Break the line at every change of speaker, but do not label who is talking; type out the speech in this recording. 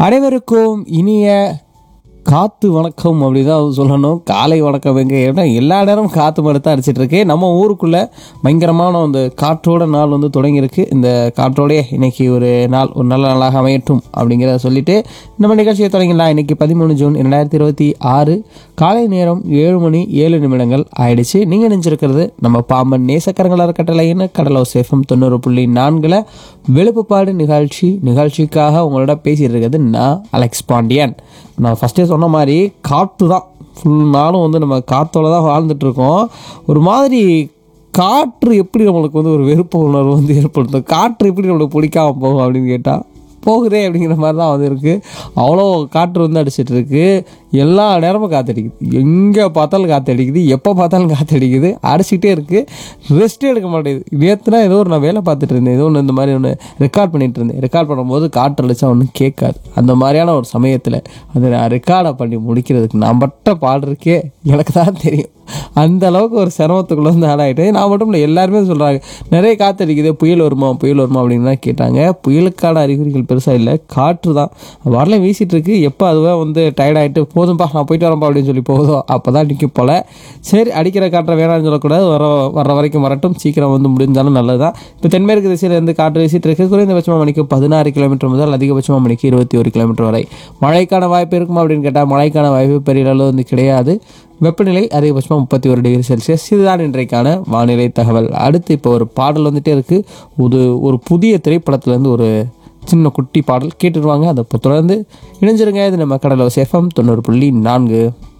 அனைவருக்கும் இனிய காத்து வணக்கம் அப்படிதான் சொல்லணும் காலை வணக்கம் எங்க ஏன்னா எல்லா நேரமும் காத்து மழை தான் அடிச்சிட்டு இருக்கு நம்ம ஊருக்குள்ள பயங்கரமான அந்த காற்றோட நாள் வந்து தொடங்கியிருக்கு இந்த காற்றோடய இன்னைக்கு ஒரு நாள் ஒரு நல்ல நாளாக அமையட்டும் அப்படிங்கிறத சொல்லிட்டு நம்ம நிகழ்ச்சியை தொடங்கிடலாம் இன்னைக்கு பதிமூணு ஜூன் இரண்டாயிரத்தி இருபத்தி ஆறு காலை நேரம் ஏழு மணி ஏழு நிமிடங்கள் ஆயிடுச்சு நீங்கள் நினைச்சிருக்கிறது நம்ம பாம்பன் நேசக்கரங்கள் அறக்கட்டளைன்னு கடலோ சேஃபம் தொண்ணூறு புள்ளி நான்கில் வெளுப்புப்பாடு நிகழ்ச்சி நிகழ்ச்சிக்காக உங்களோட பேசிட்டு இருக்கிறது நான் அலெக்ஸ் பாண்டியன் நான் ஃபஸ்ட்டே சொன்ன மாதிரி காற்று தான் ஃபுல் நாளும் வந்து நம்ம காற்றோட தான் வாழ்ந்துட்டு இருக்கோம் ஒரு மாதிரி காற்று எப்படி நம்மளுக்கு வந்து ஒரு வெறுப்பு உணர்வு வந்து ஏற்படுத்தும் காற்று எப்படி நம்மளுக்கு பிடிக்காம போகும் அப்படின்னு கேட்டால் போகுதே அப்படிங்கிற மாதிரி தான் வந்து இருக்குது அவ்வளோ காற்று வந்து அடிச்சிட்டு இருக்கு எல்லா நேரமும் காற்றடிக்குது எங்கே பார்த்தாலும் காற்றடிக்குது எப்போ பார்த்தாலும் காற்றடிக்குது அடிச்சுக்கிட்டே இருக்குது ரெஸ்ட்டே எடுக்க மாட்டேங்குது நேற்றுனா ஏதோ ஒரு நான் வேலை பார்த்துட்டு இருந்தேன் ஏதோ ஒன்று இந்த மாதிரி ஒன்று ரெக்கார்ட் பண்ணிட்டு இருந்தேன் ரெக்கார்ட் பண்ணும்போது காற்று அடிச்சா ஒன்றும் கேட்காது அந்த மாதிரியான ஒரு சமயத்தில் அதை நான் ரெக்கார்டை பண்ணி முடிக்கிறதுக்கு நான் மட்டும் பாடுறதுக்கே எனக்கு தான் தெரியும் அந்த அளவுக்கு ஒரு சிரமத்துக்குள்ள வந்து ஆளாயிட்டேன் நான் மட்டும் இல்லை எல்லாருமே சொல்கிறாங்க நிறைய காற்றடிக்குது புயல் வருமா புயல் வருமா அப்படின்னு தான் கேட்டாங்க புயலுக்கான அறிகுறிகள் பெருசாக இல்லை காற்று தான் வரல வீசிட்டு இருக்கு எப்போ அதுவே வந்து டயர்ட் ஆகிட்டு போதும்பா நான் போயிட்டு வரேன்ப்பா அப்படின்னு சொல்லி போகுதோ அப்போ தான் நிற்கும் போல சரி அடிக்கிற காற்றை வேணாம்னு சொல்லக்கூடாது வர வர்ற வரைக்கும் வரட்டும் சீக்கிரம் வந்து முடிஞ்சாலும் நல்லது தான் இப்போ தென்மேற்கு திசையிலேருந்து காற்று வீசிட்டு இருக்கு குறைந்தபட்சமாக மணிக்கு பதினாறு கிலோமீட்டர் முதல் அதிகபட்சமாக மணிக்கு இருபத்தி ஒரு கிலோமீட்டர் வரை மழைக்கான வாய்ப்பு இருக்குமா அப்படின்னு கேட்டால் மழைக்கான வாய்ப்பு பெரிய அளவு வந்து கிடையாது வெப்பநிலை அதிகபட்சமாக முப்பத்தி ஒரு டிகிரி செல்சியஸ் இதுதான் இன்றைக்கான வானிலை தகவல் அடுத்து இப்போ ஒரு பாடல் வந்துட்டே இருக்குது ஒரு ஒரு புதிய திரைப்படத்துலேருந்து ஒரு சின்ன குட்டி பாடல் கேட்டுருவாங்க அதை இப்போ தொடர்ந்து இணைஞ்சிருங்க இது நம்ம கடலோ சேஃபம் தொண்ணூறு புள்ளி நான்கு